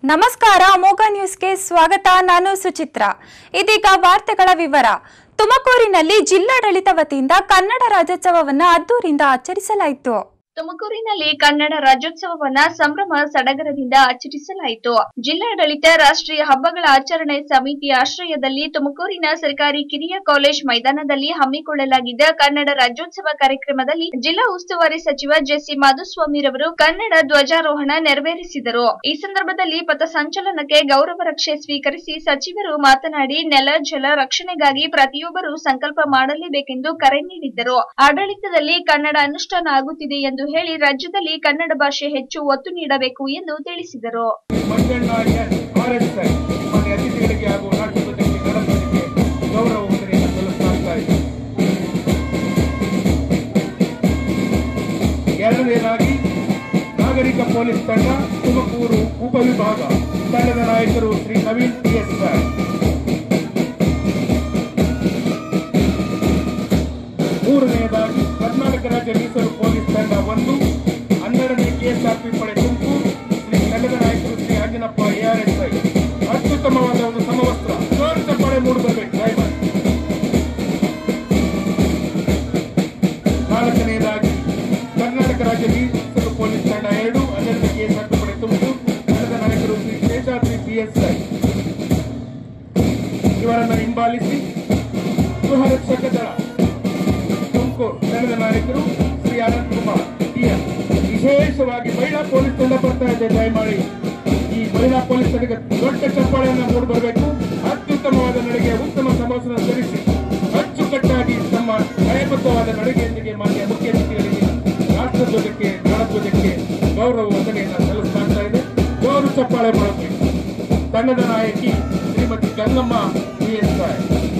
ನಮಸ್ಕಾರ ಅಮೋಘ ನ್ಯೂಸ್ಗೆ ಸ್ವಾಗತ ನಾನು ಸುಚಿತ್ರ ಇದೀಗ ವಾರ್ತೆಗಳ ವಿವರ ತುಮಕೂರಿನಲ್ಲಿ ಜಿಲ್ಲಾಡಳಿತ ವತಿಯಿಂದ ಕನ್ನಡ ರಾಜ್ಯೋತ್ಸವವನ್ನು ಅದ್ದೂರಿಂದ ಆಚರಿಸಲಾಯಿತು ತುಮಕೂರಿನಲ್ಲಿ ಕನ್ನಡ ರಾಜ್ಯೋತ್ಸವವನ್ನ ಸಂಭ್ರಮ ಸಡಗರದಿಂದ ಆಚರಿಸಲಾಯಿತು ಜಿಲ್ಲಾಡಳಿತ ರಾಷ್ಟ್ರೀಯ ಹಬ್ಬಗಳ ಆಚರಣೆ ಸಮಿತಿ ಆಶ್ರಯದಲ್ಲಿ ತುಮಕೂರಿನ ಸರ್ಕಾರಿ ಕಿರಿಯ ಕಾಲೇಜ್ ಮೈದಾನದಲ್ಲಿ ಹಮ್ಮಿಕೊಳ್ಳಲಾಗಿದ್ದ ಕನ್ನಡ ರಾಜ್ಯೋತ್ಸವ ಕಾರ್ಯಕ್ರಮದಲ್ಲಿ ಜಿಲ್ಲಾ ಉಸ್ತುವಾರಿ ಸಚಿವ ಜೆಸಿ ಮಾಧುಸ್ವಾಮಿರವರು ಕನ್ನಡ ಧ್ವಜಾರೋಹಣ ನೆರವೇರಿಸಿದರು ಈ ಸಂದರ್ಭದಲ್ಲಿ ಪಥಸಂಚಲನಕ್ಕೆ ಗೌರವ ರಕ್ಷೆ ಸ್ವೀಕರಿಸಿ ಸಚಿವರು ಮಾತನಾಡಿ ನೆಲ ಜಲ ರಕ್ಷಣೆಗಾಗಿ ಪ್ರತಿಯೊಬ್ಬರು ಸಂಕಲ್ಪ ಮಾಡಲೇಬೇಕೆಂದು ಕರೆ ನೀಡಿದ್ದರು ಆಡಳಿತದಲ್ಲಿ ಕನ್ನಡ ಅನುಷ್ಠಾನ ಆಗುತ್ತಿದೆ ಎಂದು ಹೇಳಿ ರಾಜ್ಯದಲ್ಲಿ ಕನ್ನಡ ಭಾಷೆ ಹೆಚ್ಚು ಒತ್ತು ನೀಡಬೇಕು ಎಂದು ತಿಳಿಸಿದರು ಮಂಜಣ್ಣ ಎಸ್ ಆರ್ಎಸ್ಐ ಮಾನ್ಯ ಅತಿಥಿಗಳಿಗೆ ಹಾಗೂ ರಾಷ್ಟ್ರಪತಿಗಳಿಗೆ ಗಣಪತಿಗೆ ಗೌರವ ವಂದನೆಯನ್ನು ಸಲ್ಲಿಸಲಾಗ್ತಾ ಇದೆ ಎರಡನೇದಾಗಿ ನಾಗರಿಕ ಪೊಲೀಸ್ ತಂಡ ತುಮಕೂರು ಉಪವಿಭಾಗ ತಂಡದ ನಾಯಕರು ಶ್ರೀ ನವೀನ್ ಟಿ ಎಸ್ ರಾಯ್ ಮೂರನೆಯದಾಗಿ ಕರ್ನಾಟಕ ರಾಜ್ಯ ಮೀಸಲು ಪೊಲೀಸ್ ತಂಡ ಒಂದು ಹನ್ನೆರಡನೇ ಕೆಎಸ್ಆರ್ಪಿ ಪಡೆ ತುಮಕೂರು ಶ್ರೀ ತಂಡದ ನಾಯಕರು ಶ್ರೀ ಅಂಜನಪ್ಪ ಎಆರ್ಎಸ್ಐ ಅತ್ಯುತ್ತಮವಾದ ಒಂದು ಸಮವಸ್ತ್ರ ಜೋರಿತ ಪಡೆ ಮೂಡಿ ಬರಬೇಕು ಡ್ರೈವರ್ ನಾಲ್ಕನೆಯದಾಗಿ ಕರ್ನಾಟಕ ರಾಜ್ಯ ಮೀಸಲು ಪೊಲೀಸ್ ತಂಡ ಎರಡು ಹನ್ನೆರಡನೇ ಕೆಎಸ್ಆರ್ಪಿ ಪಡೆ ತುಮಕೂರು ತಂಡದ ನಾಯಕರು ಶ್ರೀ ಶೇಷಾದ್ರಿ ಪಿಎಸ್ಐ ಇವರನ್ನು ಹಿಂಬಾಲಿಸಿ ಗೃಹ ರಕ್ಷಕ ದಳ ತುಮಕೂರು ತಂಡದ ನಾಯಕರು ಶ್ರೀ ಅನಂತ್ ಕುಮಾರ್ ಟಿಎಸ್ ವಿಶೇಷವಾಗಿ ಮಹಿಳಾ ಪೊಲೀಸ್ ತಂಡ ಬರ್ತಾ ಇದೆ ದಯಮಾಡಿ ಈ ಮಹಿಳಾ ಪೊಲೀಸ್ ತಂಡಕ್ಕೆ ದೊಡ್ಡ ಚಪ್ಪಾಳೆಯನ್ನು ಮೂಡಿ ಬರಬೇಕು ಅತ್ಯುತ್ತಮವಾದ ನಡೆಗೆ ಉತ್ತಮ ಸಮವಸ್ತ್ರ ಧರಿಸಿ ಅಚ್ಚುಕಟ್ಟಾಗಿ ತಮ್ಮ ನ್ಯಾಯಬದ್ಧವಾದ ನಡೆಗೆಯೊಂದಿಗೆ ಮಾನ್ಯ ಮುಖ್ಯ ಅತಿಥಿಗಳಿಗೆ ರಾಷ್ಟ್ರಧ್ವಜಕ್ಕೆ ಗಣಧ್ವಜಕ್ಕೆ ಗೌರವ ವಂದನೆಯನ್ನು ಸಲ್ಲಿಸಲಾಗ್ತಾ ಇದೆ ಜೋರು ಚಪ್ಪಾಳೆ ಮಾಡಬೇಕು ತಂಡದ ನಾಯಕಿ ಶ್ರೀಮತಿ ಗಂಗಮ್ಮ ಪಿಎಸ್ಐ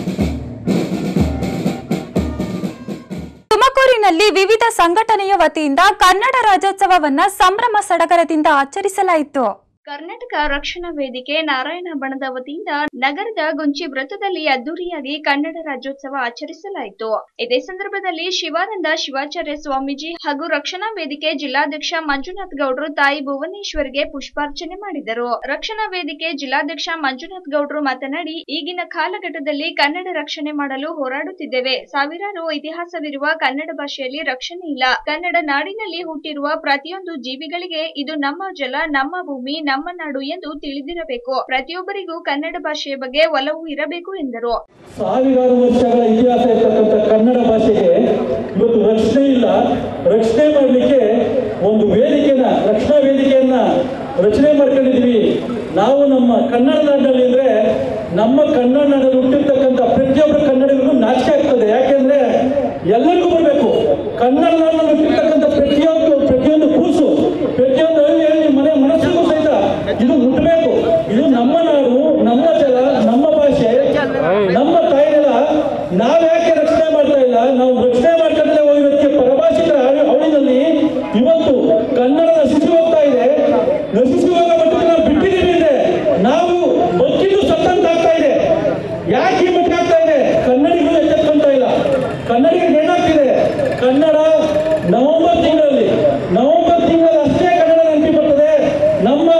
ತುಮಕೂರಿನಲ್ಲಿ ವಿವಿಧ ಸಂಘಟನೆಯ ವತಿಯಿಂದ ಕನ್ನಡ ರಾಜ್ಯೋತ್ಸವವನ್ನು ಸಂಭ್ರಮ ಸಡಗರದಿಂದ ಆಚರಿಸಲಾಯಿತು ಕರ್ನಾಟಕ ರಕ್ಷಣಾ ವೇದಿಕೆ ನಾರಾಯಣ ಬಣದ ವತಿಯಿಂದ ನಗರದ ಗುಂಚಿ ವೃತ್ತದಲ್ಲಿ ಅದ್ದೂರಿಯಾಗಿ ಕನ್ನಡ ರಾಜ್ಯೋತ್ಸವ ಆಚರಿಸಲಾಯಿತು ಇದೇ ಸಂದರ್ಭದಲ್ಲಿ ಶಿವಾನಂದ ಶಿವಾಚಾರ್ಯ ಸ್ವಾಮೀಜಿ ಹಾಗೂ ರಕ್ಷಣಾ ವೇದಿಕೆ ಜಿಲ್ಲಾಧ್ಯಕ್ಷ ಮಂಜುನಾಥ್ ಗೌಡ್ರು ತಾಯಿ ಭುವನೇಶ್ವರಿಗೆ ಪುಷ್ಪಾರ್ಚನೆ ಮಾಡಿದರು ರಕ್ಷಣಾ ವೇದಿಕೆ ಜಿಲ್ಲಾಧ್ಯಕ್ಷ ಮಂಜುನಾಥ್ ಗೌಡ್ರು ಮಾತನಾಡಿ ಈಗಿನ ಕಾಲಘಟ್ಟದಲ್ಲಿ ಕನ್ನಡ ರಕ್ಷಣೆ ಮಾಡಲು ಹೋರಾಡುತ್ತಿದ್ದೇವೆ ಸಾವಿರಾರು ಇತಿಹಾಸವಿರುವ ಕನ್ನಡ ಭಾಷೆಯಲ್ಲಿ ರಕ್ಷಣೆ ಇಲ್ಲ ಕನ್ನಡ ನಾಡಿನಲ್ಲಿ ಹುಟ್ಟಿರುವ ಪ್ರತಿಯೊಂದು ಜೀವಿಗಳಿಗೆ ಇದು ನಮ್ಮ ಜಲ ನಮ್ಮ ಭೂಮಿ ನಮ್ಮ ನಾಡು ಎಂದು ತಿಳಿದಿರಬೇಕು ಪ್ರತಿಯೊಬ್ಬರಿಗೂ ಕನ್ನಡ ಭಾಷೆಯ ಬಗ್ಗೆ ಒಲವು ಇರಬೇಕು ಎಂದರು ಸಾವಿರಾರು ವರ್ಷಗಳ ಇತಿಹಾಸ ಇರ್ತಕ್ಕಂಥ ಕನ್ನಡ ಭಾಷೆಗೆ ಇವತ್ತು ರಕ್ಷಣೆ ಇಲ್ಲ ರಕ್ಷಣೆ ಮಾಡಲಿಕ್ಕೆ ಒಂದು ವೇದಿಕೆನ ರಕ್ಷಣಾ ವೇದಿಕೆಯನ್ನ ರಚನೆ ಮಾಡ್ಕೊಂಡಿದ್ವಿ ನಾವು ನಮ್ಮ ಕನ್ನಡ ನಾಡಿನಲ್ಲಿ ಅಂದ್ರೆ ನಮ್ಮ ಕನ್ನಡ ನಾಡಲ್ಲಿ ಹುಟ್ಟಿರ್ತಕ್ಕಂಥ ಪ್ರತಿಯೊಬ್ಬರು ಕನ್ನಡಿಗರಿಗೂ ನಾಚಿಕೆ ಆಗ್ತದೆ ಯಾಕೆಂದ್ರೆ ಎಲ್ಲರಿಗೂ ಬರಬೇಕು ಕನ್ನಡ ನಾಡಿನಲ್ಲಿ ಹುಟ್ಟಿರ್ತಕ್ಕಂಥ ಪ್ರತಿಯೊಂದು ಪ್ರತಿಯೊಂದು ಕೂಸು ಪ್ರತಿಯೊಂದು ಹಳ್ಳಿ ಹಳ್ಳಿ ಮನೆ ಮನಸ್ಸಿಗೂ ಸಹಿತ ಇದು ಮುಟ್ಟಬೇಕು ಇದು ನಮ್ಮ ನಾಡು ನಮ್ಮ ಜಲ ನಮ್ಮ ಭಾಷೆ ನಮ್ಮ ತಾಯಿನೆಲ್ಲ ನಾವ್ ಯಾಕೆ ರಕ್ಷಣೆ ಮಾಡ್ತಾ ಇಲ್ಲ ನಾವು ರಕ್ಷಣೆ ಮಾಡ್ಕೊಂಡ್ರೆ ಹೋಗಿರೋದಕ್ಕೆ ಪರಭಾಷಿಕರ ಹಾಳು- ಹಾವಳಿನಲ್ಲಿ ಇವತ್ತು ಕನ್ನಡ ನಶಿಸಿ ಹೋಗ್ತಾ ಇದೆ ನಶಿಸಿ ಹೋಗೋ ಮಟ್ಟಕ್ಕೆ ನಾವು ಬಿಟ್ಟಿದ್ದೀವಿ ಇದೆ ನಾವು ಬದುಕಿದ್ದು ಸತ್ತಂತ ಆಗ್ತಾ ಇದೆ ಯಾಕೆ ಈ ಮಟ್ಟಿಗೆ ಆಗ್ತಾ ಇದೆ ಕನ್ನಡಿಗರು ಎಚ್ಚೆತ್ಕೊಂತ ಇಲ್ಲ ಕನ್ನಡಿಗರಿಗೆ ಏನಾಗ್ತಿದೆ ಕನ್ನಡ ನವೆಂಬರ್ ತಿಂಗಳಲ್ಲಿ ನವೆಂಬರ್ ತಿಂಗಳಲ್ಲಿ ಅಷ್ಟೇ ಕನ್ನಡ ನೆನಪಿ ಬರ್ತದೆ ನಮ್ಮ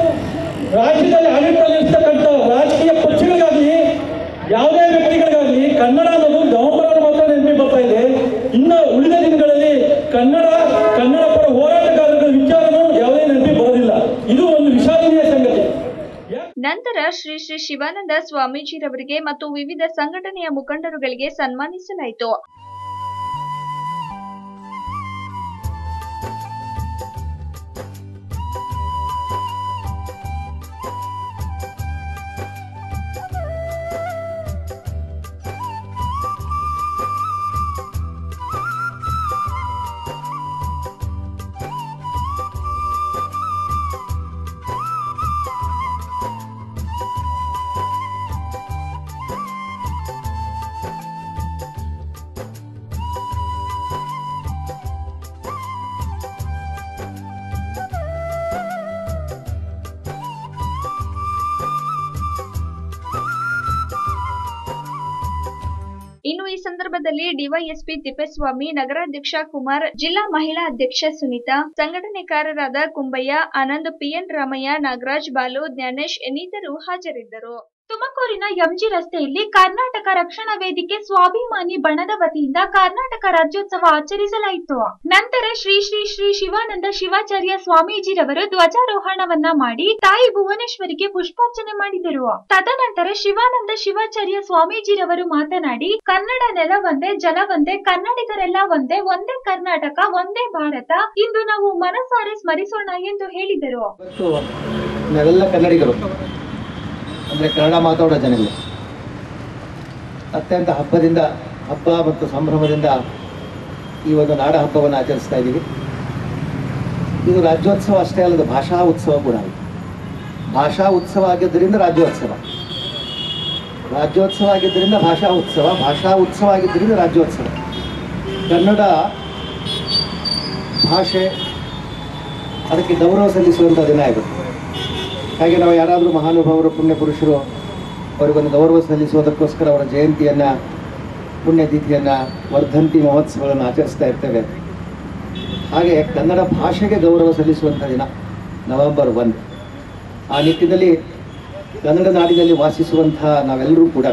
ರಾಜ್ಯದಲ್ಲಿ ಆಡಳಿತ ನಡೆಸ್ತಕ್ಕಂಥ ರಾಜಕೀಯ ಪಕ್ಷಗಳಿಗಾಗಲಿ ಯಾವುದೇ ವ್ಯಕ್ತಿಗಳಿಗಾಗಲಿ ಕನ್ನಡ ಅನ್ನೋದು ನವೆಂಬರ್ ಮಾತ್ರ ನೆನಪಿ ಬರ್ತಾ ಇದೆ ಇನ್ನು ಉಳಿದ ದಿನಗಳಲ್ಲಿ ಕನ್ನಡ ಕನ್ನಡ ಪರ ಹೋರಾಟಗಾರರ ವಿಚಾರನೂ ಯಾವುದೇ ನೆನಪಿ ಬರೋದಿಲ್ಲ ಇದು ಒಂದು ವಿಷಾದನೀಯ ಸಂಗತಿ ಯಾಕೆ ನಂತರ ಶ್ರೀ ಶ್ರೀ ಶಿವಾನಂದ ಸ್ವಾಮೀಜಿರವರಿಗೆ ಮತ್ತು ವಿವಿಧ ಸಂಘಟನೆಯ ಮುಖಂಡರುಗಳಿಗೆ ಸನ್ಮಾನಿಸಲಾಯಿತು ಇನ್ನು ಈ ಸಂದರ್ಭದಲ್ಲಿ ಡಿವೈಎಸ್ಪಿ ತಿಪ್ಪೇಸ್ವಾಮಿ ನಗರಾಧ್ಯಕ್ಷ ಕುಮಾರ್ ಜಿಲ್ಲಾ ಮಹಿಳಾ ಅಧ್ಯಕ್ಷ ಸುನೀತಾ ಸಂಘಟನೆಕಾರರಾದ ಕುಂಬಯ್ಯ ಆನಂದ್ ಪಿಎನ್ ರಾಮಯ್ಯ ನಾಗರಾಜ್ ಬಾಲು ಜ್ಞಾನೇಶ್ ಇನ್ನಿತರು ಹಾಜರಿದ್ದರು ತುಮಕೂರಿನ ಎಂಜಿ ರಸ್ತೆಯಲ್ಲಿ ಕರ್ನಾಟಕ ರಕ್ಷಣಾ ವೇದಿಕೆ ಸ್ವಾಭಿಮಾನಿ ಬಣದ ವತಿಯಿಂದ ಕರ್ನಾಟಕ ರಾಜ್ಯೋತ್ಸವ ಆಚರಿಸಲಾಯಿತು ನಂತರ ಶ್ರೀ ಶ್ರೀ ಶ್ರೀ ಶಿವಾನಂದ ಶಿವಾಚಾರ್ಯ ಸ್ವಾಮೀಜಿರವರು ಧ್ವಜಾರೋಹಣವನ್ನ ಮಾಡಿ ತಾಯಿ ಭುವನೇಶ್ವರಿಗೆ ಪುಷ್ಪಾರ್ಚನೆ ಮಾಡಿದರು ತದನಂತರ ಶಿವಾನಂದ ಶಿವಾಚಾರ್ಯ ಸ್ವಾಮೀಜಿರವರು ಮಾತನಾಡಿ ಕನ್ನಡ ನೆಲ ಒಂದೇ ಜಲ ಒಂದೇ ಕನ್ನಡಿಗರೆಲ್ಲ ಒಂದೇ ಒಂದೇ ಕರ್ನಾಟಕ ಒಂದೇ ಭಾರತ ಇಂದು ನಾವು ಮನಸಾರೆ ಸ್ಮರಿಸೋಣ ಎಂದು ಹೇಳಿದರು ಇವತ್ತು ನಾವೆಲ್ಲ ಕನ್ನಡಿಗರು ಅಂದರೆ ಕನ್ನಡ ಮಾತಾಡೋ ಜನಗಳು ಅತ್ಯಂತ ಹಬ್ಬದಿಂದ ಹಬ್ಬ ಮತ್ತು ಸಂಭ್ರಮದಿಂದ ಈ ಒಂದು ನಾಡ ಹಬ್ಬವನ್ನು ಆಚರಿಸ್ತಾ ಇದ್ದೀವಿ ಇದು ರಾಜ್ಯೋತ್ಸವ ಅಷ್ಟೇ ಅಲ್ಲದ ಭಾಷಾ ಉತ್ಸವ ಕೂಡ ಇದೆ ಭಾಷಾ ಉತ್ಸವ ಆಗಿದ್ದರಿಂದ ರಾಜ್ಯೋತ್ಸವ ರಾಜ್ಯೋತ್ಸವ ಆಗಿದ್ದರಿಂದ ಭಾಷಾ ಉತ್ಸವ ಭಾಷಾ ಉತ್ಸವ ಆಗಿದ್ದರಿಂದ ರಾಜ್ಯೋತ್ಸವ ಕನ್ನಡ ಭಾಷೆ ಅದಕ್ಕೆ ಗೌರವ ಸಲ್ಲಿಸುವಂಥ ದಿನ ಆಗುತ್ತೆ ಹಾಗೆ ನಾವು ಯಾರಾದರೂ ಮಹಾನುಭಾವರು ಪುಣ್ಯ ಪುರುಷರು ಅವರಿಗೊಂದು ಗೌರವ ಸಲ್ಲಿಸುವುದಕ್ಕೋಸ್ಕರ ಅವರ ಜಯಂತಿಯನ್ನು ಪುಣ್ಯತಿಥಿಯನ್ನು ವರ್ಧಂತಿ ಮಹೋತ್ಸವಗಳನ್ನು ಆಚರಿಸ್ತಾ ಇರ್ತೇವೆ ಹಾಗೆ ಕನ್ನಡ ಭಾಷೆಗೆ ಗೌರವ ಸಲ್ಲಿಸುವಂಥ ದಿನ ನವೆಂಬರ್ ಒನ್ ಆ ನಿಟ್ಟಿನಲ್ಲಿ ಕನ್ನಡ ನಾಡಿನಲ್ಲಿ ವಾಸಿಸುವಂಥ ನಾವೆಲ್ಲರೂ ಕೂಡ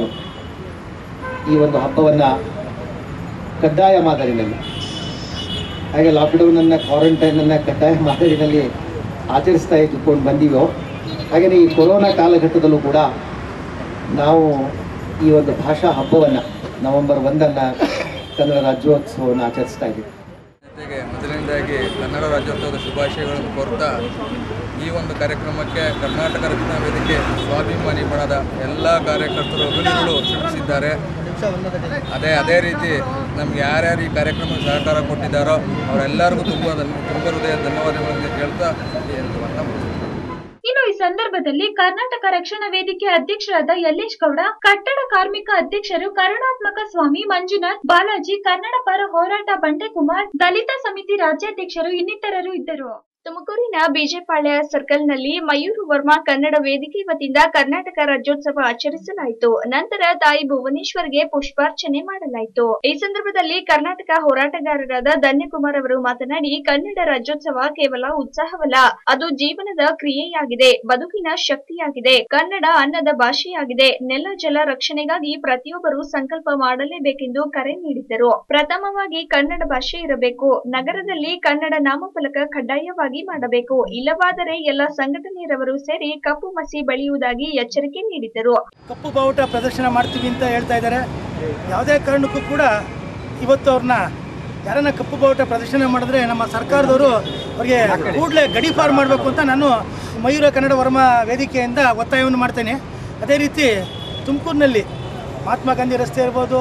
ಈ ಒಂದು ಹಬ್ಬವನ್ನು ಕಡ್ಡಾಯ ಮಾದರಿನಲ್ಲಿ ಹಾಗೆ ಲಾಕ್ಡೌನನ್ನು ಕ್ವಾರಂಟೈನನ್ನು ಕಡ್ಡಾಯ ಮಾದರಿನಲ್ಲಿ ಆಚರಿಸ್ತಾ ಇದ್ದುಕೊಂಡು ಬಂದೀವೋ ಹಾಗೆಯೇ ಈ ಕೊರೋನಾ ಕಾಲಘಟ್ಟದಲ್ಲೂ ಕೂಡ ನಾವು ಈ ಒಂದು ಭಾಷಾ ಹಬ್ಬವನ್ನು ನವೆಂಬರ್ ಒಂದನ್ನು ಕನ್ನಡ ರಾಜ್ಯೋತ್ಸವವನ್ನು ಆಚರಿಸ್ತಾ ಇದ್ದೀವಿ ಜೊತೆಗೆ ಮೊದಲನೇದಾಗಿ ಕನ್ನಡ ರಾಜ್ಯೋತ್ಸವದ ಶುಭಾಶಯಗಳನ್ನು ಕೋರ್ತಾ ಈ ಒಂದು ಕಾರ್ಯಕ್ರಮಕ್ಕೆ ಕರ್ನಾಟಕ ರಕ್ಷಣಾ ವೇದಿಕೆ ಸ್ವಾಭಿಮಾನಿ ಬಣದ ಎಲ್ಲ ಕಾರ್ಯಕರ್ತರು ಅಭಿನಗಳು ಶ್ರಮಿಸಿದ್ದಾರೆ ಅದೇ ಅದೇ ರೀತಿ ನಮ್ಗೆ ಯಾರ್ಯಾರು ಈ ಕಾರ್ಯಕ್ರಮಕ್ಕೆ ಸಹಕಾರ ಕೊಟ್ಟಿದ್ದಾರೋ ಅವರೆಲ್ಲರಿಗೂ ತುಂಬ ಧನ್ಯ ತುಂಬ ಹೃದಯ ಧನ್ಯವಾದಗಳನ್ನು ಹೇಳ್ತಾ ಈ ಒಂದು ಮಾತನ್ನ ಮುಗಿಸ್ತೀನಿ. ಇನ್ನು ಈ ಸಂದರ್ಭದಲ್ಲಿ ಕರ್ನಾಟಕ ರಕ್ಷಣಾ ವೇದಿಕೆ ಅಧ್ಯಕ್ಷರಾದ ಯಲ್ಲೇಶ್ ಗೌಡ ಕಟ್ಟಡ ಕಾರ್ಮಿಕ ಅಧ್ಯಕ್ಷರು ಕರುಣಾತ್ಮಕ ಸ್ವಾಮಿ ಮಂಜುನಾಥ್ ಬಾಲಾಜಿ ಕನ್ನಡ ಪರ ಹೋರಾಟ ಬಂಡೆಕುಮಾರ್ ದಲಿತ ಸಮಿತಿ ರಾಜ್ಯಾಧ್ಯಕ್ಷರು ಇನ್ನಿತರರು ಇದ್ದರು ತುಮಕೂರಿನ ಬಿಜೆಪಾಳ್ಯ ಸರ್ಕಲ್ನಲ್ಲಿ ಮಯೂರು ವರ್ಮಾ ಕನ್ನಡ ವೇದಿಕೆ ವತಿಯಿಂದ ಕರ್ನಾಟಕ ರಾಜ್ಯೋತ್ಸವ ಆಚರಿಸಲಾಯಿತು ನಂತರ ತಾಯಿ ಭುವನೇಶ್ವರ್ಗೆ ಪುಷ್ಪಾರ್ಚನೆ ಮಾಡಲಾಯಿತು ಈ ಸಂದರ್ಭದಲ್ಲಿ ಕರ್ನಾಟಕ ಹೋರಾಟಗಾರರಾದ ಧನ್ಯಕುಮಾರ್ ಅವರು ಮಾತನಾಡಿ ಕನ್ನಡ ರಾಜ್ಯೋತ್ಸವ ಕೇವಲ ಉತ್ಸಾಹವಲ್ಲ ಅದು ಜೀವನದ ಕ್ರಿಯೆಯಾಗಿದೆ ಬದುಕಿನ ಶಕ್ತಿಯಾಗಿದೆ ಕನ್ನಡ ಅನ್ನದ ಭಾಷೆಯಾಗಿದೆ ನೆಲ ಜಲ ರಕ್ಷಣೆಗಾಗಿ ಪ್ರತಿಯೊಬ್ಬರು ಸಂಕಲ್ಪ ಮಾಡಲೇಬೇಕೆಂದು ಕರೆ ನೀಡಿದ್ದರು ಪ್ರಥಮವಾಗಿ ಕನ್ನಡ ಭಾಷೆ ಇರಬೇಕು ನಗರದಲ್ಲಿ ಕನ್ನಡ ನಾಮಫಲಕ ಕಡ್ಡಾಯವಾಗಿ ಮಾಡಬೇಕು ಇಲ್ಲವಾದರೆ ಎಲ್ಲ ಸಂಘಟನೆಯರವರು ಸೇರಿ ಕಪ್ಪು ಮಸಿ ಬಳಿಯುವುದಾಗಿ ಎಚ್ಚರಿಕೆ ನೀಡಿದ್ದರು ಕಪ್ಪು ಬಾವುಟ ಪ್ರದರ್ಶನ ಮಾಡ್ತೀವಿ ಅಂತ ಹೇಳ್ತಾ ಇದ್ದಾರೆ ಯಾವುದೇ ಕಾರಣಕ್ಕೂ ಕೂಡ ಇವತ್ತು ಅವ್ರನ್ನ ಯಾರನ್ನ ಕಪ್ಪು ಬಾವುಟ ಪ್ರದರ್ಶನ ಮಾಡಿದ್ರೆ ನಮ್ಮ ಸರ್ಕಾರದವರು ಅವ್ರಿಗೆ ಕೂಡಲೇ ಗಡೀಪಾರು ಮಾಡಬೇಕು ಅಂತ ನಾನು ಮಯೂರ ಕನ್ನಡ ವರ್ಮ ವೇದಿಕೆಯಿಂದ ಒತ್ತಾಯವನ್ನು ಮಾಡ್ತೇನೆ ಅದೇ ರೀತಿ ತುಮಕೂರಿನಲ್ಲಿ ಮಹಾತ್ಮ ಗಾಂಧಿ ರಸ್ತೆ ಇರ್ಬೋದು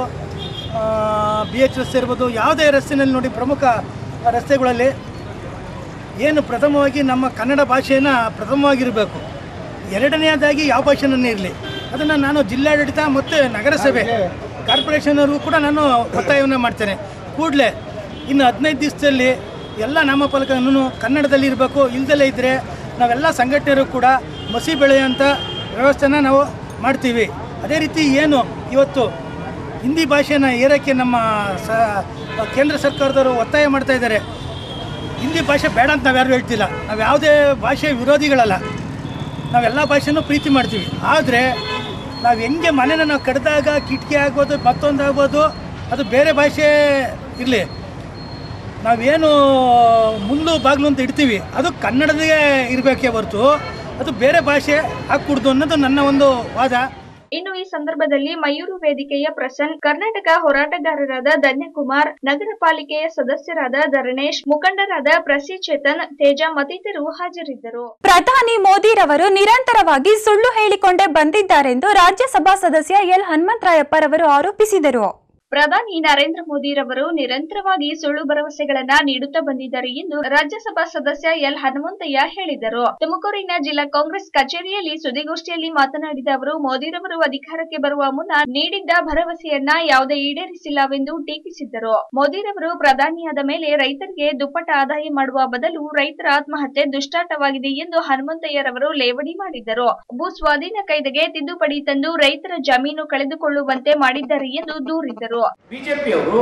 ಬಿ ಎಚ್ ರಸ್ತೆ ಇರ್ಬೋದು ಯಾವುದೇ ರಸ್ತೆಯಲ್ಲಿ ನೋಡಿ ಪ್ರಮುಖ ರಸ್ತೆಗಳಲ್ಲಿ ಏನು ಪ್ರಥಮವಾಗಿ ನಮ್ಮ ಕನ್ನಡ ಭಾಷೆಯನ್ನು ಪ್ರಥಮವಾಗಿರಬೇಕು ಎರಡನೆಯದಾಗಿ ಯಾವ ಭಾಷೆನೂ ಇರಲಿ ಅದನ್ನು ನಾನು ಜಿಲ್ಲಾಡಳಿತ ಮತ್ತು ನಗರಸಭೆ ಕಾರ್ಪೊರೇಷನವ್ರಿಗೂ ಕೂಡ ನಾನು ಒತ್ತಾಯವನ್ನು ಮಾಡ್ತೇನೆ ಕೂಡಲೇ ಇನ್ನು ಹದಿನೈದು ದಿವಸದಲ್ಲಿ ಎಲ್ಲ ನಾಮಫಲಕವನ್ನು ಕನ್ನಡದಲ್ಲಿ ಇರಬೇಕು ಇಲ್ದಲೇ ಇದ್ದರೆ ನಾವೆಲ್ಲ ಸಂಘಟನೆಯರು ಕೂಡ ಮಸಿ ಬೆಳೆಯುವಂಥ ವ್ಯವಸ್ಥೆನ ನಾವು ಮಾಡ್ತೀವಿ ಅದೇ ರೀತಿ ಏನು ಇವತ್ತು ಹಿಂದಿ ಭಾಷೆನ ಏರಕ್ಕೆ ನಮ್ಮ ಸ ಕೇಂದ್ರ ಸರ್ಕಾರದವರು ಒತ್ತಾಯ ಮಾಡ್ತಾ ಇದ್ದಾರೆ ಹಿಂದಿ ಭಾಷೆ ಬೇಡ ಅಂತ ನಾವು ಯಾರು ಹೇಳ್ತಿಲ್ಲ ನಾವು ಯಾವುದೇ ಭಾಷೆ ವಿರೋಧಿಗಳಲ್ಲ ನಾವೆಲ್ಲ ಭಾಷೆನೂ ಪ್ರೀತಿ ಮಾಡ್ತೀವಿ ಆದರೆ ನಾವು ಹೆಂಗೆ ಮನೇನ ನಾವು ಕಡ್ದಾಗ ಕಿಟಕಿ ಆಗ್ಬೋದು ಮತ್ತೊಂದು ಆಗ್ಬೋದು ಅದು ಬೇರೆ ಭಾಷೆ ಇರಲಿ ನಾವೇನು ಮುಂದು ಬಾಗಿಲು ಅಂತ ಇಡ್ತೀವಿ ಅದು ಕನ್ನಡದೇ ಇರಬೇಕೇ ಹೊರತು ಅದು ಬೇರೆ ಭಾಷೆ ಹಾಕ್ಕೊಡ್ದು ಅನ್ನೋದು ನನ್ನ ಒಂದು ವಾದ ಇನ್ನು ಈ ಸಂದರ್ಭದಲ್ಲಿ ಮಯೂರು ವೇದಿಕೆಯ ಪ್ರಸನ್ ಕರ್ನಾಟಕ ಹೋರಾಟಗಾರರಾದ ಧನ್ಯಕುಮಾರ್ ನಗರ ಪಾಲಿಕೆಯ ಸದಸ್ಯರಾದ ಧರಣೇಶ್ ಮುಖಂಡರಾದ ಪ್ರಸಿ ಚೇತನ್ ತೇಜ ಮತ್ತಿತರರು ಹಾಜರಿದ್ದರು ಪ್ರಧಾನಿ ಮೋದಿರವರು ನಿರಂತರವಾಗಿ ಸುಳ್ಳು ಹೇಳಿಕೊಂಡೇ ಬಂದಿದ್ದಾರೆಂದು ರಾಜ್ಯಸಭಾ ಸದಸ್ಯ ಎಲ್ ಹನುಮಂತರಾಯಪ್ಪರವರು ಆರೋಪಿಸಿದರು ಪ್ರಧಾನಿ ನರೇಂದ್ರ ಮೋದಿರವರು ನಿರಂತರವಾಗಿ ಸುಳ್ಳು ಭರವಸೆಗಳನ್ನ ನೀಡುತ್ತಾ ಬಂದಿದ್ದಾರೆ ಎಂದು ರಾಜ್ಯಸಭಾ ಸದಸ್ಯ ಎಲ್ ಹನುಮಂತಯ್ಯ ಹೇಳಿದರು ತುಮಕೂರಿನ ಜಿಲ್ಲಾ ಕಾಂಗ್ರೆಸ್ ಕಚೇರಿಯಲ್ಲಿ ಸುದ್ದಿಗೋಷ್ಠಿಯಲ್ಲಿ ಮಾತನಾಡಿದ ಅವರು ಮೋದಿರವರು ಅಧಿಕಾರಕ್ಕೆ ಬರುವ ಮುನ್ನ ನೀಡಿದ್ದ ಭರವಸೆಯನ್ನ ಯಾವುದೇ ಈಡೇರಿಸಿಲ್ಲವೆಂದು ಟೀಕಿಸಿದ್ದರು ಮೋದಿರವರು ಪ್ರಧಾನಿಯಾದ ಮೇಲೆ ರೈತರಿಗೆ ದುಪ್ಪಟ್ಟ ಆದಾಯ ಮಾಡುವ ಬದಲು ರೈತರ ಆತ್ಮಹತ್ಯೆ ದುಷ್ಟಾಟವಾಗಿದೆ ಎಂದು ಹನುಮಂತಯ್ಯರವರು ಲೇವಡಿ ಮಾಡಿದ್ದರು ಭೂ ಸ್ವಾಧೀನ ಕಾಯ್ದೆಗೆ ತಿದ್ದುಪಡಿ ತಂದು ರೈತರ ಜಮೀನು ಕಳೆದುಕೊಳ್ಳುವಂತೆ ಮಾಡಿದ್ದಾರೆ ಎಂದು ದೂರಿದ್ದರು ಬಿಜೆಪಿಯವರು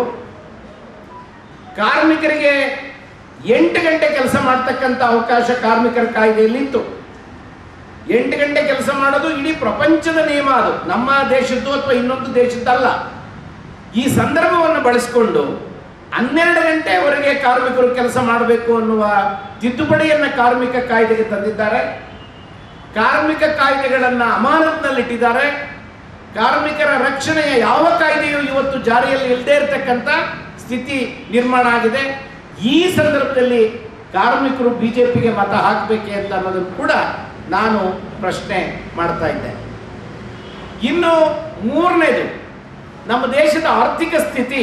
ಕಾರ್ಮಿಕರಿಗೆ ಎಂಟು ಗಂಟೆ ಕೆಲಸ ಮಾಡ್ತಕ್ಕಂಥ ಅವಕಾಶ ಕಾರ್ಮಿಕರ ಕಾಯ್ದೆಯಲ್ಲಿತ್ತು ಎಂಟು ಗಂಟೆ ಕೆಲಸ ಮಾಡೋದು ಇಡೀ ಪ್ರಪಂಚದ ನಿಯಮ ಅದು ನಮ್ಮ ದೇಶದ್ದು ಅಥವಾ ಇನ್ನೊಂದು ದೇಶದ್ದಲ್ಲ ಈ ಸಂದರ್ಭವನ್ನು ಬಳಸಿಕೊಂಡು ಹನ್ನೆರಡು ಗಂಟೆವರೆಗೆ ಕಾರ್ಮಿಕರು ಕೆಲಸ ಮಾಡಬೇಕು ಅನ್ನುವ ತಿದ್ದುಪಡಿಯನ್ನು ಕಾರ್ಮಿಕ ಕಾಯ್ದೆಗೆ ತಂದಿದ್ದಾರೆ ಕಾರ್ಮಿಕ ಕಾಯ್ದೆಗಳನ್ನು ಅಮಾನತ್ನಲ್ಲಿಟ್ಟಿದ್ದಾರೆ ಕಾರ್ಮಿಕರ ರಕ್ಷಣೆಯ ಯಾವ ಕಾಯ್ದೆಯು ಇವತ್ತು ಜಾರಿಯಲ್ಲಿ ಇಲ್ಲದೆ ಇರತಕ್ಕಂಥ ಸ್ಥಿತಿ ನಿರ್ಮಾಣ ಆಗಿದೆ ಈ ಸಂದರ್ಭದಲ್ಲಿ ಕಾರ್ಮಿಕರು ಬಿಜೆಪಿಗೆ ಮತ ಹಾಕಬೇಕೆ ಅಂತ ಅನ್ನೋದನ್ನು ಕೂಡ ನಾನು ಪ್ರಶ್ನೆ ಮಾಡ್ತಾ ಇದ್ದೆ ಇನ್ನು ಮೂರನೇದು ನಮ್ಮ ದೇಶದ ಆರ್ಥಿಕ ಸ್ಥಿತಿ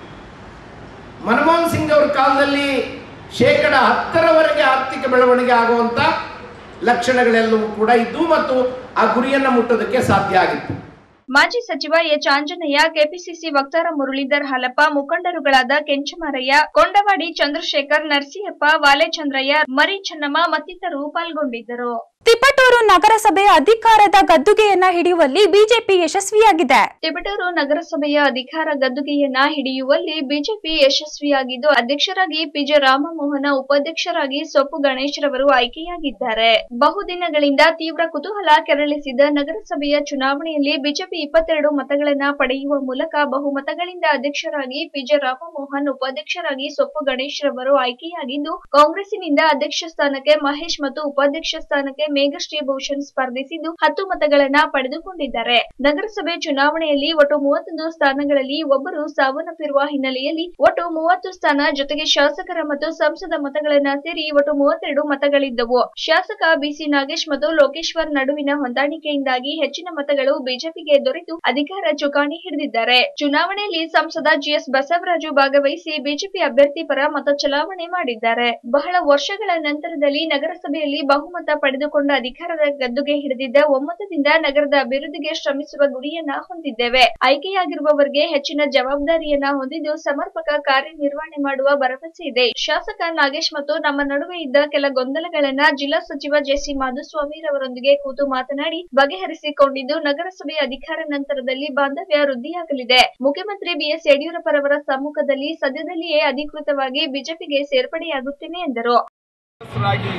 ಮನಮೋಹನ್ ಸಿಂಗ್ ಅವರ ಕಾಲದಲ್ಲಿ ಶೇಕಡ ಹತ್ತರವರೆಗೆ ಆರ್ಥಿಕ ಬೆಳವಣಿಗೆ ಆಗುವಂಥ ಲಕ್ಷಣಗಳೆಲ್ಲವೂ ಕೂಡ ಇದ್ದು ಮತ್ತು ಆ ಗುರಿಯನ್ನು ಮುಟ್ಟೋದಕ್ಕೆ ಸಾಧ್ಯ ಆಗಿತ್ತು ಮಾಜಿ ಸಚಿವ ಎಚ್ ಆಂಜನೇಯ ಕೆಪಿಸಿಸಿ ವಕ್ತಾರ ಮುರಳೀಧರ್ ಹಾಲಪ್ಪ ಮುಖಂಡರುಗಳಾದ ಕೆಂಚಮಾರಯ್ಯ ಕೊಂಡವಾಡಿ ಚಂದ್ರಶೇಖರ್ ನರಸಿಯಪ್ಪ ವಾಲೆಚಂದ್ರಯ್ಯ ಮರಿ ಚೆನ್ನಮ್ಮ ಮತ್ತಿತರರು ಪಾಲ್ಗೊಂಡಿದ್ದರು ತಿಪಟೂರು ನಗರಸಭೆ ಅಧಿಕಾರದ ಗದ್ದುಗೆಯನ್ನ ಹಿಡಿಯುವಲ್ಲಿ ಬಿಜೆಪಿ ಯಶಸ್ವಿಯಾಗಿದೆ ತಿಪಟೂರು ನಗರಸಭೆಯ ಅಧಿಕಾರ ಗದ್ದುಗೆಯನ್ನ ಹಿಡಿಯುವಲ್ಲಿ ಬಿಜೆಪಿ ಯಶಸ್ವಿಯಾಗಿದ್ದು ಅಧ್ಯಕ್ಷರಾಗಿ ಪಿಜೆ ರಾಮಮೋಹನ ಉಪಾಧ್ಯಕ್ಷರಾಗಿ ಸೊಪ್ಪು ಗಣೇಶ್ ರವರು ಆಯ್ಕೆಯಾಗಿದ್ದಾರೆ ಬಹುದಿನಗಳಿಂದ ತೀವ್ರ ಕುತೂಹಲ ಕೆರಳಿಸಿದ ನಗರಸಭೆಯ ಚುನಾವಣೆಯಲ್ಲಿ ಬಿಜೆಪಿ ಇಪ್ಪತ್ತೆರಡು ಮತಗಳನ್ನ ಪಡೆಯುವ ಮೂಲಕ ಬಹುಮತಗಳಿಂದ ಅಧ್ಯಕ್ಷರಾಗಿ ಪಿಜೆ ರಾಮಮೋಹನ್ ಉಪಾಧ್ಯಕ್ಷರಾಗಿ ಸೊಪ್ಪು ಗಣೇಶ್ ರವರು ಆಯ್ಕೆಯಾಗಿದ್ದು ಕಾಂಗ್ರೆಸ್ಸಿನಿಂದ ಅಧ್ಯಕ್ಷ ಸ್ಥಾನಕ್ಕೆ ಮಹೇಶ್ ಮತ್ತು ಉಪಾಧ್ಯಕ್ಷ ಸ್ಥಾನಕ್ಕೆ ಮೇಘಶ್ರೀ ಭೂಷಣ್ ಸ್ಪರ್ಧಿಸಿದ್ದು ಹತ್ತು ಮತಗಳನ್ನ ಪಡೆದುಕೊಂಡಿದ್ದಾರೆ ನಗರಸಭೆ ಚುನಾವಣೆಯಲ್ಲಿ ಒಟ್ಟು ಮೂವತ್ತೊಂದು ಸ್ಥಾನಗಳಲ್ಲಿ ಒಬ್ಬರು ಸಾವನ್ನಪ್ಪಿರುವ ಹಿನ್ನೆಲೆಯಲ್ಲಿ ಒಟ್ಟು ಮೂವತ್ತು ಸ್ಥಾನ ಜೊತೆಗೆ ಶಾಸಕರ ಮತ್ತು ಸಂಸದ ಮತಗಳನ್ನ ಸೇರಿ ಒಟ್ಟು ಮೂವತ್ತೆರಡು ಮತಗಳಿದ್ದವು ಶಾಸಕ ಬಿಸಿ ನಾಗೇಶ್ ಮತ್ತು ಲೋಕೇಶ್ವರ್ ನಡುವಿನ ಹೊಂದಾಣಿಕೆಯಿಂದಾಗಿ ಹೆಚ್ಚಿನ ಮತಗಳು ಬಿಜೆಪಿಗೆ ದೊರೆತು ಅಧಿಕಾರ ಚುಕ್ಕಾಣಿ ಹಿಡಿದಿದ್ದಾರೆ ಚುನಾವಣೆಯಲ್ಲಿ ಸಂಸದ ಜಿಎಸ್ ಬಸವರಾಜು ಭಾಗವಹಿಸಿ ಬಿಜೆಪಿ ಅಭ್ಯರ್ಥಿ ಪರ ಮತ ಚಲಾವಣೆ ಮಾಡಿದ್ದಾರೆ ಬಹಳ ವರ್ಷಗಳ ನಂತರದಲ್ಲಿ ನಗರಸಭೆಯಲ್ಲಿ ಬಹುಮತ ಪಡೆದುಕೊಂಡ ಅಧಿಕಾರದ ಗದ್ದುಗೆ ಹಿಡಿದಿದ್ದ ಒಮ್ಮತದಿಂದ ನಗರದ ಅಭಿವೃದ್ಧಿಗೆ ಶ್ರಮಿಸುವ ಗುರಿಯನ್ನ ಹೊಂದಿದ್ದೇವೆ ಆಯ್ಕೆಯಾಗಿರುವವರಿಗೆ ಹೆಚ್ಚಿನ ಜವಾಬ್ದಾರಿಯನ್ನ ಹೊಂದಿದ್ದು ಸಮರ್ಪಕ ಕಾರ್ಯನಿರ್ವಹಣೆ ಮಾಡುವ ಭರವಸೆ ಇದೆ ಶಾಸಕ ನಾಗೇಶ್ ಮತ್ತು ನಮ್ಮ ನಡುವೆ ಇದ್ದ ಕೆಲ ಗೊಂದಲಗಳನ್ನ ಜಿಲ್ಲಾ ಸಚಿವ ಜೆಸಿ ಮಾಧುಸ್ವಾಮಿ ರವರೊಂದಿಗೆ ಕೂತು ಮಾತನಾಡಿ ಬಗೆಹರಿಸಿಕೊಂಡಿದ್ದು ನಗರಸಭೆ ಅಧಿಕಾರ ನಂತರದಲ್ಲಿ ಬಾಂಧವ್ಯ ವೃದ್ಧಿಯಾಗಲಿದೆ ಮುಖ್ಯಮಂತ್ರಿ ಬಿಎಸ್ ಯಡಿಯೂರಪ್ಪರವರ ಸಮ್ಮುಖದಲ್ಲಿ ಸದ್ಯದಲ್ಲಿಯೇ ಅಧಿಕೃತವಾಗಿ ಬಿಜೆಪಿಗೆ ಸೇರ್ಪಡೆಯಾಗುತ್ತೇನೆ ಎಂದರು ಅಧ್ಯಕ್ಷರಾಗಿ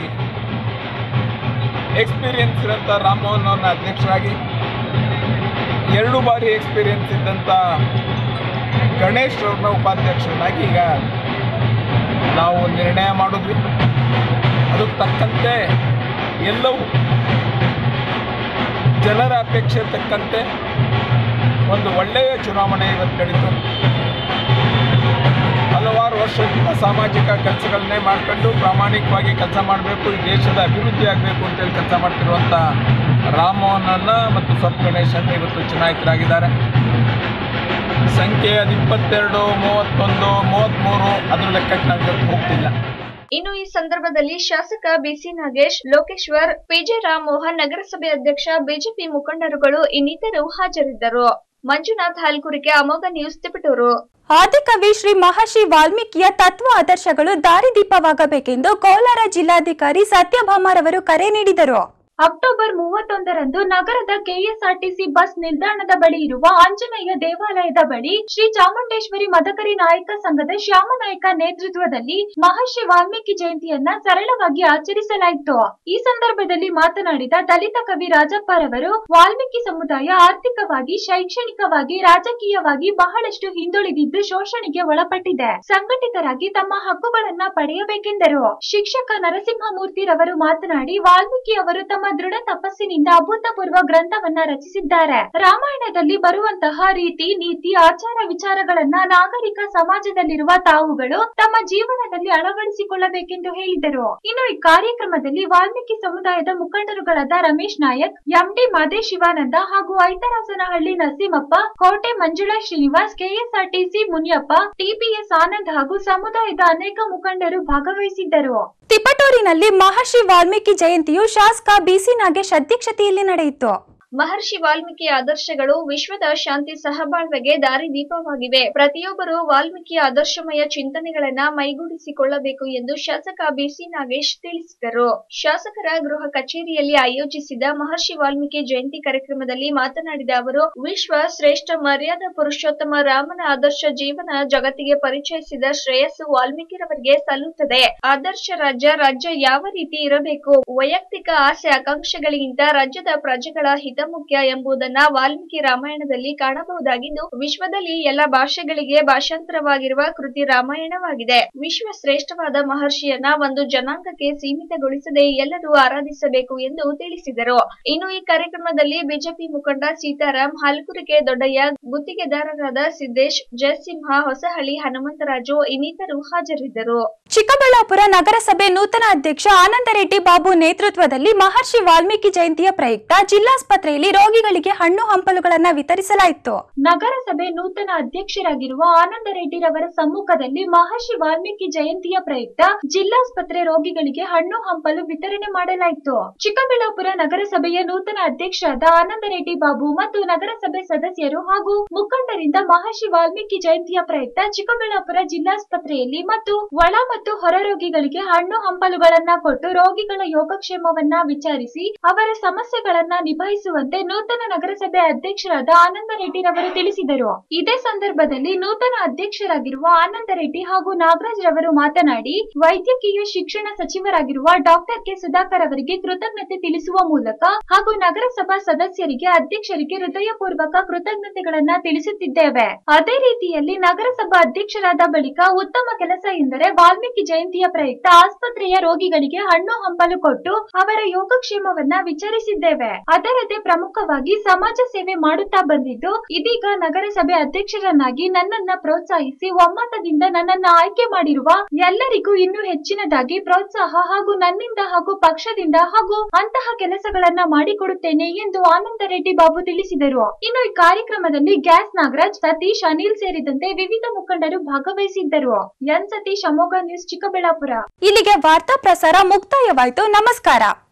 ಎಕ್ಸ್ಪೀರಿಯನ್ಸ್ ಇರೋಂಥ ರಾಮಮೋಹನ್ ಅವ್ರನ್ನ ಅಧ್ಯಕ್ಷರಾಗಿ ಎರಡು ಬಾರಿ ಎಕ್ಸ್ಪೀರಿಯನ್ಸ್ ಇದ್ದಂಥ ಗಣೇಶ್ ಅವ್ರನ್ನ ಉಪಾಧ್ಯಕ್ಷರನ್ನಾಗಿ ಈಗ ನಾವು ನಿರ್ಣಯ ಮಾಡಿದ್ವಿ ಅದಕ್ಕೆ ತಕ್ಕಂತೆ ಎಲ್ಲವೂ ಜನರ ಅಪೇಕ್ಷೆ ತಕ್ಕಂತೆ ಒಂದು ಒಳ್ಳೆಯ ಚುನಾವಣೆ ಇವತ್ತು ನಡೀತು ಹಲವಾರು ವರ್ಷದಿಂದ ಸಾಮಾಜಿಕ ಕೆಲಸಗಳನ್ನೇ ಮಾಡ್ಕೊಂಡು ಪ್ರಾಮಾಣಿಕವಾಗಿ ಕೆಲಸ ಮಾಡಬೇಕು ಈ ದೇಶದ ಅಭಿವೃದ್ಧಿ ಆಗಬೇಕು ಅಂತೇಳಿ ಕೆಲಸ ಮಾಡ್ತಿರುವಂಥ ರಾಮಮೋಹನನ್ನ ಮತ್ತು ಸಪ್ ಗಣೇಶನ್ ಇವತ್ತು ಚುನಾಯಿತರಾಗಿದ್ದಾರೆ ಸಂಖ್ಯೆ ಅದು ಇಪ್ಪತ್ತೆರಡು ಮೂವತ್ತೊಂದು ಮೂವತ್ತ್ಮೂರು ಅದ್ರ ಲೆಕ್ಕಕ್ಕೆ ನಾವು ಹೋಗ್ತಿಲ್ಲ ಇನ್ನು ಈ ಸಂದರ್ಭದಲ್ಲಿ ಶಾಸಕ ಬಿಸಿ ನಾಗೇಶ್ ಲೋಕೇಶ್ವರ್ ಪಿಜೆ ರಾಮಮೋಹನ್ ನಗರಸಭೆ ಅಧ್ಯಕ್ಷ ಬಿಜೆಪಿ ಮುಖಂಡರುಗಳು ಇನ್ನಿತರು ಹಾಜರಿದ್ದರು ಮಂಜುನಾಥ್ ಹಾಲ್ಕುರಿಕೆ ಅಮೋಘ ನ್ಯೂಸ್ ತಿಪಟೂರು ಆದಿಕವಿ ಶ್ರೀ ಮಹರ್ಷಿ ವಾಲ್ಮೀಕಿಯ ತತ್ವ ಆದರ್ಶಗಳು ದಾರಿದೀಪವಾಗಬೇಕೆಂದು ಕೋಲಾರ ಜಿಲ್ಲಾಧಿಕಾರಿ ಸತ್ಯಭಾಮರವರು ಕರೆ ನೀಡಿದರು ಅಕ್ಟೋಬರ್ ಮೂವತ್ತೊಂದರಂದು ನಗರದ ಕೆಎಸ್ಆರ್ಟಿಸಿ ಬಸ್ ನಿಲ್ದಾಣದ ಬಳಿ ಇರುವ ಆಂಜನೇಯ ದೇವಾಲಯದ ಬಳಿ ಶ್ರೀ ಚಾಮುಂಡೇಶ್ವರಿ ಮದಕರಿ ನಾಯಕ ಸಂಘದ ಶ್ಯಾಮನಾಯಕ ನೇತೃತ್ವದಲ್ಲಿ ಮಹರ್ಷಿ ವಾಲ್ಮೀಕಿ ಜಯಂತಿಯನ್ನ ಸರಳವಾಗಿ ಆಚರಿಸಲಾಯಿತು ಈ ಸಂದರ್ಭದಲ್ಲಿ ಮಾತನಾಡಿದ ದಲಿತ ಕವಿ ರಾಜಪ್ಪರವರು ವಾಲ್ಮೀಕಿ ಸಮುದಾಯ ಆರ್ಥಿಕವಾಗಿ ಶೈಕ್ಷಣಿಕವಾಗಿ ರಾಜಕೀಯವಾಗಿ ಬಹಳಷ್ಟು ಹಿಂದುಳಿದಿದ್ದು ಶೋಷಣೆಗೆ ಒಳಪಟ್ಟಿದೆ ಸಂಘಟಿತರಾಗಿ ತಮ್ಮ ಹಕ್ಕುಗಳನ್ನ ಪಡೆಯಬೇಕೆಂದರು ಶಿಕ್ಷಕ ನರಸಿಂಹಮೂರ್ತಿರವರು ಮಾತನಾಡಿ ವಾಲ್ಮೀಕಿ ಅವರು ತಮ್ಮ ದೃಢ ತಪಸ್ಸಿನಿಂದ ಅಭೂತಪೂರ್ವ ಗ್ರಂಥವನ್ನ ರಚಿಸಿದ್ದಾರೆ ರಾಮಾಯಣದಲ್ಲಿ ಬರುವಂತಹ ರೀತಿ ನೀತಿ ಆಚಾರ ವಿಚಾರಗಳನ್ನ ನಾಗರಿಕ ಸಮಾಜದಲ್ಲಿರುವ ತಾವುಗಳು ತಮ್ಮ ಜೀವನದಲ್ಲಿ ಅಳವಡಿಸಿಕೊಳ್ಳಬೇಕೆಂದು ಹೇಳಿದರು ಇನ್ನು ಈ ಕಾರ್ಯಕ್ರಮದಲ್ಲಿ ವಾಲ್ಮೀಕಿ ಸಮುದಾಯದ ಮುಖಂಡರುಗಳಾದ ರಮೇಶ್ ನಾಯಕ್ ಎಂಡಿ ಮಾದೇ ಶಿವಾನಂದ ಹಾಗೂ ಐತರಾಸನಹಳ್ಳಿ ನರಸಿಂಹಪ್ಪ ಕೋಟೆ ಮಂಜುಳಾ ಶ್ರೀನಿವಾಸ್ ಕೆಎಸ್ಆರ್ಟಿಸಿ ಮುನಿಯಪ್ಪ ಟಿಪಿಎಸ್ ಆನಂದ್ ಹಾಗೂ ಸಮುದಾಯದ ಅನೇಕ ಮುಖಂಡರು ಭಾಗವಹಿಸಿದ್ದರು ತಿಪಟೂರಿನಲ್ಲಿ ಮಹರ್ಷಿ ವಾಲ್ಮೀಕಿ ಜಯಂತಿಯು ಶಾಸಕ ಬಿಸಿ ನಾಗೇಶ್ ಅಧ್ಯಕ್ಷತೆಯಲ್ಲಿ ನಡೆಯಿತು ಮಹರ್ಷಿ ವಾಲ್ಮೀಕಿ ಆದರ್ಶಗಳು ವಿಶ್ವದ ಶಾಂತಿ ಸಹಬಾಳ್ವೆಗೆ ದಾರಿದೀಪವಾಗಿವೆ ಪ್ರತಿಯೊಬ್ಬರು ವಾಲ್ಮೀಕಿ ಆದರ್ಶಮಯ ಚಿಂತನೆಗಳನ್ನ ಮೈಗೂಡಿಸಿಕೊಳ್ಳಬೇಕು ಎಂದು ಶಾಸಕ ಬಿಸಿ ನಾಗೇಶ್ ತಿಳಿಸಿದರು ಶಾಸಕರ ಗೃಹ ಕಚೇರಿಯಲ್ಲಿ ಆಯೋಜಿಸಿದ ಮಹರ್ಷಿ ವಾಲ್ಮೀಕಿ ಜಯಂತಿ ಕಾರ್ಯಕ್ರಮದಲ್ಲಿ ಮಾತನಾಡಿದ ಅವರು ವಿಶ್ವ ಶ್ರೇಷ್ಠ ಮರ್ಯಾದಾ ಪುರುಷೋತ್ತಮ ರಾಮನ ಆದರ್ಶ ಜೀವನ ಜಗತ್ತಿಗೆ ಪರಿಚಯಿಸಿದ ಶ್ರೇಯಸ್ಸು ವಾಲ್ಮೀಕಿರವರಿಗೆ ಸಲ್ಲುತ್ತದೆ ಆದರ್ಶ ರಾಜ್ಯ ರಾಜ್ಯ ಯಾವ ರೀತಿ ಇರಬೇಕು ವೈಯಕ್ತಿಕ ಆಸೆ ಆಕಾಂಕ್ಷೆಗಳಿಗಿಂತ ರಾಜ್ಯದ ಪ್ರಜೆಗಳ ಹಿತ ಮುಖ್ಯ ಎಂಬುದನ್ನ ವಾಲ್ಮೀಕಿ ರಾಮಾಯಣದಲ್ಲಿ ಕಾಣಬಹುದಾಗಿದ್ದು ವಿಶ್ವದಲ್ಲಿ ಎಲ್ಲ ಭಾಷೆಗಳಿಗೆ ಭಾಷಾಂತರವಾಗಿರುವ ಕೃತಿ ರಾಮಾಯಣವಾಗಿದೆ ವಿಶ್ವ ಶ್ರೇಷ್ಠವಾದ ಮಹರ್ಷಿಯನ್ನ ಒಂದು ಜನಾಂಗಕ್ಕೆ ಸೀಮಿತಗೊಳಿಸದೆ ಎಲ್ಲರೂ ಆರಾಧಿಸಬೇಕು ಎಂದು ತಿಳಿಸಿದರು ಇನ್ನು ಈ ಕಾರ್ಯಕ್ರಮದಲ್ಲಿ ಬಿಜೆಪಿ ಮುಖಂಡ ಸೀತಾರಾಮ್ ಹಲಕುರಿಕೆ ದೊಡ್ಡಯ್ಯ ಗುತ್ತಿಗೆದಾರರಾದ ಸಿದ್ದೇಶ್ ಜಯಸಿಂಹ ಹೊಸಹಳ್ಳಿ ಹನುಮಂತರಾಜು ಇನ್ನಿತರು ಹಾಜರಿದ್ದರು ಚಿಕ್ಕಬಳ್ಳಾಪುರ ನಗರಸಭೆ ನೂತನ ಅಧ್ಯಕ್ಷ ಆನಂದರೆಡ್ಡಿ ಬಾಬು ನೇತೃತ್ವದಲ್ಲಿ ಮಹರ್ಷಿ ವಾಲ್ಮೀಕಿ ಜಯಂತಿಯ ಪ್ರಯುಕ್ತ ಜಿಲ್ಲಾಸ್ಪತ್ರೆಯಲ್ಲಿ ರೋಗಿಗಳಿಗೆ ಹಣ್ಣು ಹಂಪಲುಗಳನ್ನು ವಿತರಿಸಲಾಯಿತು ನಗರಸಭೆ ನೂತನ ಅಧ್ಯಕ್ಷರಾಗಿರುವ ಆನಂದ ರೆಡ್ಡಿರವರ ಸಮ್ಮುಖದಲ್ಲಿ ಮಹರ್ಷಿ ವಾಲ್ಮೀಕಿ ಜಯಂತಿಯ ಪ್ರಯುಕ್ತ ಜಿಲ್ಲಾಸ್ಪತ್ರೆ ರೋಗಿಗಳಿಗೆ ಹಣ್ಣು ಹಂಪಲು ವಿತರಣೆ ಮಾಡಲಾಯಿತು ಚಿಕ್ಕಬಳ್ಳಾಪುರ ನಗರಸಭೆಯ ನೂತನ ಅಧ್ಯಕ್ಷರಾದ ಆನಂದ ರೆಡ್ಡಿ ಬಾಬು ಮತ್ತು ನಗರಸಭೆ ಸದಸ್ಯರು ಹಾಗೂ ಮುಖಂಡರಿಂದ ಮಹರ್ಷಿ ವಾಲ್ಮೀಕಿ ಜಯಂತಿಯ ಪ್ರಯುಕ್ತ ಚಿಕ್ಕಬಳ್ಳಾಪುರ ಜಿಲ್ಲಾಸ್ಪತ್ರೆಯಲ್ಲಿ ಮತ್ತು ಒಳ ಮತ್ತು ಹೊರ ರೋಗಿಗಳಿಗೆ ಹಣ್ಣು ಹಂಪಲುಗಳನ್ನ ಕೊಟ್ಟು ರೋಗಿಗಳ ಯೋಗಕ್ಷೇಮವನ್ನ ವಿಚಾರಿಸಿ ಅವರ ಸಮಸ್ಯೆಗಳನ್ನ ನಿಭಾಯಿಸುವಂತೆ ನೂತನ ನಗರಸಭೆ ಅಧ್ಯಕ್ಷರಾದ ಆನಂದ ರೆಡ್ಡಿರವರು ತಿಳಿಸಿದರು ಇದೇ ಸಂದರ್ಭದಲ್ಲಿ ನೂತನ ಅಧ್ಯಕ್ಷರಾಗಿರುವ ಆನಂದ ರೆಡ್ಡಿ ಹಾಗೂ ನಾಗರಾಜ್ ರವರು ಮಾತನಾಡಿ ವೈದ್ಯಕೀಯ ಶಿಕ್ಷಣ ಸಚಿವರಾಗಿರುವ ಡಾಕ್ಟರ್ ಕೆ ಸುಧಾಕರ್ ಅವರಿಗೆ ಕೃತಜ್ಞತೆ ತಿಳಿಸುವ ಮೂಲಕ ಹಾಗೂ ನಗರಸಭಾ ಸದಸ್ಯರಿಗೆ ಅಧ್ಯಕ್ಷರಿಗೆ ಹೃದಯಪೂರ್ವಕ ಕೃತಜ್ಞತೆಗಳನ್ನ ತಿಳಿಸುತ್ತಿದ್ದೇವೆ ಅದೇ ರೀತಿಯಲ್ಲಿ ನಗರಸಭಾ ಅಧ್ಯಕ್ಷರಾದ ಬಳಿಕ ಉತ್ತಮ ಕೆಲಸ ಎಂದರೆ ವಾಲ್ಮೀಕಿ ಜಯಂತಿಯ ಪ್ರಯುಕ್ತ ಆಸ್ಪತ್ರೆಯ ರೋಗಿಗಳಿಗೆ ಹಣ್ಣು ಹಂಪಲು ಕೊಟ್ಟು ಅವರ ಯೋಗಕ್ಷೇಮವನ್ನ ವಿಚಾರಿಸಿದ್ದೇವೆ ಅದರದೇ ಪ್ರಮುಖವಾಗಿ ಸಮಾಜ ಸೇವೆ ಮಾಡುತ್ತಾ ಬಂದಿದ್ದು ಇದೀಗ ನಗರಸಭೆ ಅಧ್ಯಕ್ಷರನ್ನಾಗಿ ನನ್ನನ್ನ ಪ್ರೋತ್ಸಾಹಿಸಿ ಒಮ್ಮತದಿಂದ ನನ್ನನ್ನ ಆಯ್ಕೆ ಮಾಡಿರುವ ಎಲ್ಲರಿಗೂ ಇನ್ನೂ ಹೆಚ್ಚಿನದಾಗಿ ಪ್ರೋತ್ಸಾಹ ಹಾಗೂ ನನ್ನಿಂದ ಹಾಗೂ ಪಕ್ಷದಿಂದ ಹಾಗೂ ಅಂತಹ ಕೆಲಸಗಳನ್ನ ಮಾಡಿಕೊಡುತ್ತೇನೆ ಎಂದು ಆನಂದ ರೆಡ್ಡಿ ಬಾಬು ತಿಳಿಸಿದರು ಇನ್ನು ಈ ಕಾರ್ಯಕ್ರಮದಲ್ಲಿ ಗ್ಯಾಸ್ ನಾಗರಾಜ್ ಸತೀಶ್ ಅನಿಲ್ ಸೇರಿದಂತೆ ವಿವಿಧ ಮುಖಂಡರು ಭಾಗವಹಿಸಿದ್ದರು ಎನ್ ಸತೀಶ್ ಅಮೋಘ ನ್ಯೂಸ್ ಚಿಕ್ಕಬಳ್ಳಾಪುರ ಇಲ್ಲಿಗೆ ವಾರ್ತಾ ಪ್ರಸಾರ ಮುಕ್ತಾಯವಾಯಿತು ನಮಸ್ಕಾರ